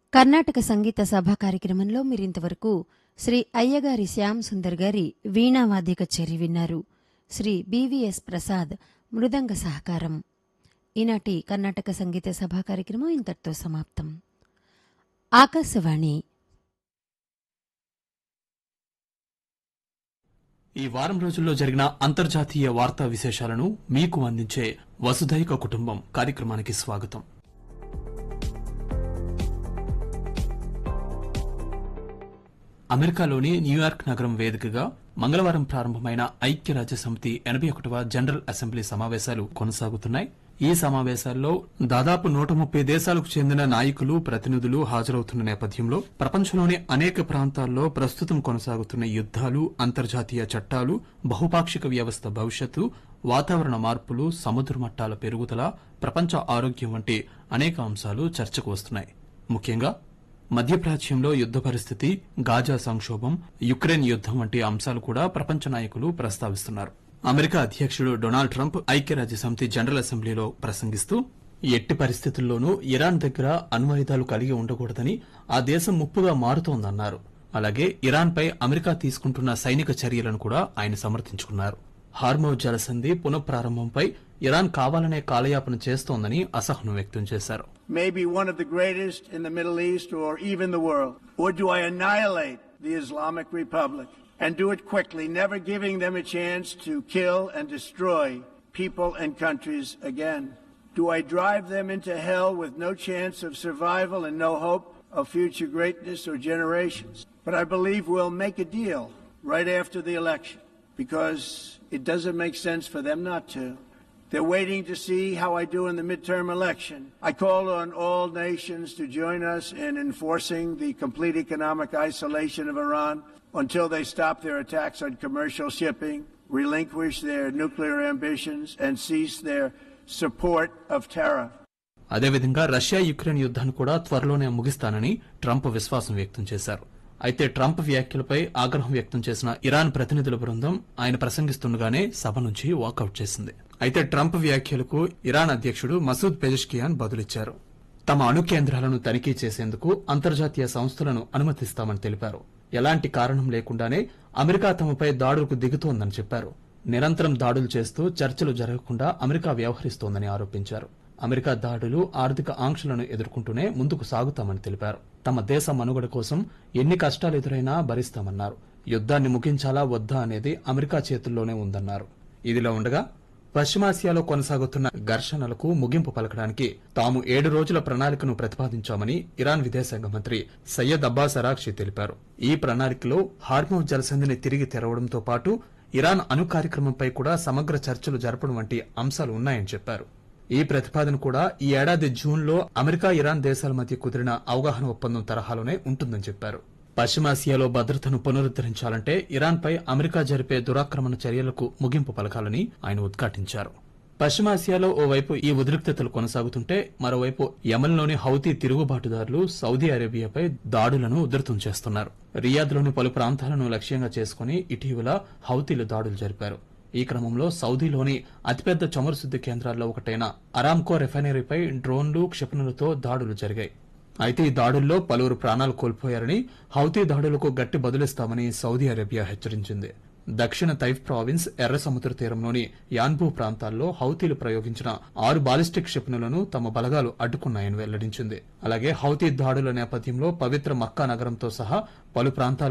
కర్ణాటక సంగీత సభ కార్యక్రమంలో మీరింతవరకు శ్రీ అయ్యగారి శ్యామ్ సుందర్ గారి వీణావాద్య కచేరి విన్నారు శ్రీ బివిఎస్ ప్రసాద్ మృదంగ సహకారం ఈనాటి కర్ణాటక సంగీత సభ కార్యక్రమం ఇంతటితో సమాప్తం ఆకాశవాణి ఈ వారం రోజుల్లో జరిగిన అంతర్జాతీయ వార్తా విశేషాలను మీకు అందించే వసుధైక కుటుంబం కార్యక్రమానికి స్వాగతం అమెరికాలోని న్యూయార్క్ నగరం వేదికగా మంగళవారం ప్రారంభమైన ఐక్యరాజ్య సమితి ఎనభై ఒకటవ జనరల్ అసెంబ్లీ సమావేశాలు కొనసాగుతున్నాయి ఈ సమావేశాల్లో దాదాపు నూట ముప్పై దేశాలకు చెందిన నాయకులు ప్రతినిధులు హాజరవుతున్న నేపథ్యంలో ప్రపంచంలోని అనేక ప్రాంతాల్లో ప్రస్తుతం కొనసాగుతున్న యుద్ధాలు అంతర్జాతీయ చట్టాలు బహుపాక్షిక వ్యవస్థ భవిష్యత్తు వాతావరణ మార్పులు సముద్ర మట్టాల పెరుగుదల ప్రపంచ ఆరోగ్యం వంటి అనేక అంశాలు చర్చకు వస్తున్నాయి ముఖ్యంగా మధ్యప్రాచ్యంలో యుద్ద పరిస్థితి గాజా సంక్షోభం యుక్రెయిన్ యుద్దం వంటి అంశాలు కూడా ప్రపంచ నాయకులు ప్రస్తావిస్తున్నారు అమెరికా అధ్యక్షుడు డొనాల్డ్ ట్రంప్ ఐక్యరాజ్య సమితి జనరల్ అసెంబ్లీలో ప్రసంగిస్తూ ఎట్టి పరిస్థితుల్లోనూ ఇరాన్ దగ్గర అణ్వాయుధాలు కలిగి ఉండకూడదని ఆ దేశం ముప్పుగా మారుతోందన్నారు అలాగే ఇరాన్పై అమెరికా తీసుకుంటున్న సైనిక చర్యలను కూడా ఆయన సమర్థించుకున్నారు హార్మోజ్ జలసంధి పునఃప్రారంభంపై ఇరాన్ కావాలనే కాలయాపన చేస్తోందని అసహనం వ్యక్తం చేశారు maybe one of the greatest in the Middle East or even the world? Or do I annihilate the Islamic Republic and do it quickly, never giving them a chance to kill and destroy people and countries again? Do I drive them into hell with no chance of survival and no hope of future greatness or generations? But I believe we'll make a deal right after the election because it doesn't make sense for them not to. They're waiting to see how I do in the midterm election. I call on all nations to join us in enforcing the complete economic isolation of Iran until they stop their attacks on commercial shipping, relinquish their nuclear ambitions, and cease their support of terror. అదేవిధంగా Russia Ukraine యుద్ధాన్ని కూడా త్వరలోనే ముగిస్తానని Trump విశ్వాసం వ్యక్తం చేశారు అయితే Trump వ్యాఖ్యలపై ఆగ్రహం వ్యక్తం చేసిన ఇరాన్ ప్రతినిధుల బృందం ఆయన ప్రసంగిస్తుండగానే సభ నుంచి వాకౌట్ చేసింది అయితే ట్రంప్ వ్యాఖ్యలకు ఇరాన్ అధ్యక్షుడు మసూద్ పెజెష్కియాన్ బదులిచ్చారు తమ అణు కేంద్రాలను తనిఖీ చేసేందుకు అంతర్జాతీయ సంస్థలను అనుమతిస్తామని తెలిపారు ఎలాంటి కారణం లేకుండానే అమెరికా తమపై దాడులకు దిగుతోందని చెప్పారు నిరంతరం దాడులు చేస్తూ చర్చలు జరగకుండా అమెరికా వ్యవహరిస్తోందని ఆరోపించారు అమెరికా దాడులు ఆర్థిక ఆంక్షలను ఎదుర్కొంటూనే ముందుకు సాగుతామని తెలిపారు తమ దేశ మనుగడ కోసం ఎన్ని కష్టాలు ఎదురైనా భరిస్తామన్నారు యుద్ధాన్ని ముగించాలా వద్దా అనేది అమెరికా చేతుల్లోనే ఉందన్నారు ఇదిలా ఉండగా పశ్చిమాసియాలో కొనసాగుతున్న ఘర్షణలకు ముగింపు పలకడానికి తాము ఏడు రోజుల ప్రణాళికను ప్రతిపాదించామని ఇరాన్ విదేశాంగ మంత్రి సయ్యద్ అబ్బాస్ అరాక్షి తెలిపారు ఈ ప్రణాళికలో హార్మోజ్ జలసంధిని తిరిగి తెరవడంతో పాటు ఇరాన్ అణు కార్యక్రమంపై కూడా సమగ్ర చర్చలు జరపడం వంటి అంశాలు ఉన్నాయని చెప్పారు ఈ ప్రతిపాదన కూడా ఈ ఏడాది జూన్లో అమెరికా ఇరాన్ దేశాల మధ్య కుదిరిన అవగాహన ఒప్పందం తరహాలోనే ఉంటుందని చెప్పారు పశ్చిమాసియాలో భద్రతను పునరుద్దరించాలంటే ఇరాన్పై అమెరికా జరిపే దురాక్రమణ చర్యలకు ముగింపు పలకాలని ఆయన ఉద్ఘాటించారు పశ్చిమాసియాలో ఓవైపు ఈ ఉద్రిక్తతలు కొనసాగుతుంటే మరోవైపు యమన్లోని హౌతీ తిరుగుబాటుదారులు సౌదీ అరేబియాపై దాడులను ఉధృతం చేస్తున్నారు రియాద్లోని పలు ప్రాంతాలను లక్ష్యంగా చేసుకుని ఇటీవల హౌతీలు దాడులు జరిపారు ఈ క్రమంలో సౌదీలోని అతిపెద్ద చమురు శుద్ది కేంద్రాల్లో ఒకటైన అరామ్కో రిఫైనరీపై డ్రోన్లు క్షిపణులతో దాడులు జరిగాయి అయితే ఈ దాడుల్లో పలువురు ప్రాణాలు కోల్పోయారని హౌతీ దాడులకు గట్టి బదులిస్తామని సౌదీ అరేబియా హెచ్చరించింది దక్షిణ తైఫ్ ప్రావిన్స్ ఎర్ర సముద్ర తీరంలోని యాన్బూ ప్రాంతాల్లో హౌతీలు ప్రయోగించిన ఆరు బాలిస్టిక్ క్షిపణులను తమ బలగాలు అడ్డుకున్నాయని వెల్లడించింది అలాగే హౌతీ దాడుల నేపథ్యంలో పవిత్ర మక్కా నగరంతో సహా పలు ప్రాంతాలు